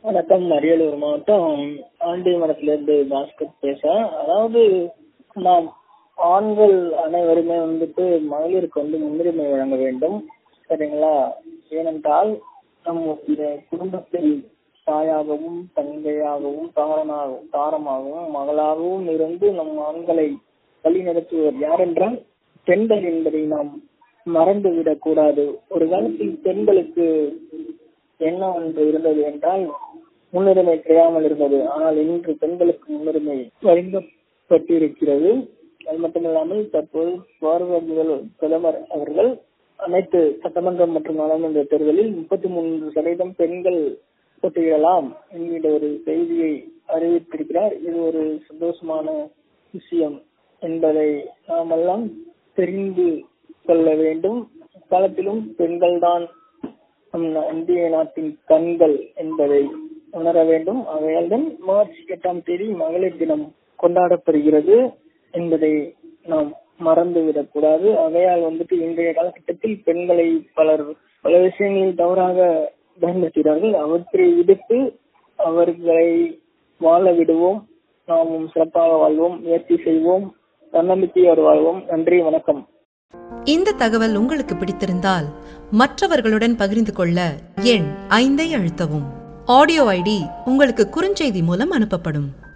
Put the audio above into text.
வணக்கம் அரியலூர் மாவட்டம் ஆண்டிமரத்திலிருந்து பாஸ்கர் பேசுறேன் அதாவது நாம் ஆண்கள் அனைவருமே வந்துட்டு மகளிருக்கு வந்து முன்னுரிமை வழங்க வேண்டும் சரிங்களா ஏனென்றால் நம்முடைய குடும்பத்தில் தாயாகவும் தங்கையாகவும் தாரனாகவும் தாரமாகவும் மகளாகவும் இருந்து நம் ஆண்களை வழி நடத்துவர் யார் என்றால் பெண்கள் என்பதை நாம் மறந்துவிடக் கூடாது ஒரு காலத்தில் பெண்களுக்கு என்ன ஒன்று இருந்தது என்றால் முன்னுரிமை கிடையாமல் இருந்தது ஆனால் இன்று பெண்களுக்கு முன்னுரிமை வழங்கப்பட்டிருக்கிறது அது மட்டுமில்லாமல் தற்போது பாரத முதல் பிரதமர் அவர்கள் அனைத்து சட்டமன்றம் மற்றும் நாடாளுமன்ற தேர்தலில் முப்பத்தி மூன்று சதவீதம் பெண்கள் போட்டியிடலாம் என்கிற ஒரு செய்தியை அறிவித்திருக்கிறார் இது ஒரு சந்தோஷமான விஷயம் என்பதை நாமெல்லாம் தெரிந்து கொள்ள வேண்டும் காலத்திலும் பெண்கள்தான் நம் இந்திய நாட்டின் கண்கள் என்பதை உணர வேண்டும் ஆகையால்தான் மார்ச் எட்டாம் தேதி மகளிர் தினம் கொண்டாடப்படுகிறது என்பதை நாம் மறந்துவிடக் கூடாது ஆகையால் வந்துட்டு இன்றைய காலகட்டத்தில் பெண்களை பலர் பல விஷயங்களில் தவறாக பயன்படுத்துகிறார்கள் அவற்றை விடுத்து அவர்களை வாழ விடுவோம் நாமும் சிறப்பாக வாழ்வோம் முயற்சி செய்வோம் தன்னம்பிக்கையோடு வாழ்வோம் நன்றி வணக்கம் இந்த தகவல் உங்களுக்கு பிடித்திருந்தால் மற்றவர்களுடன் பகிர்ந்து கொள்ள எண் ஐந்தை அழுத்தவும் ஆடியோ ஐடி உங்களுக்கு குறுஞ்செய்தி மூலம் அனுப்பப்படும்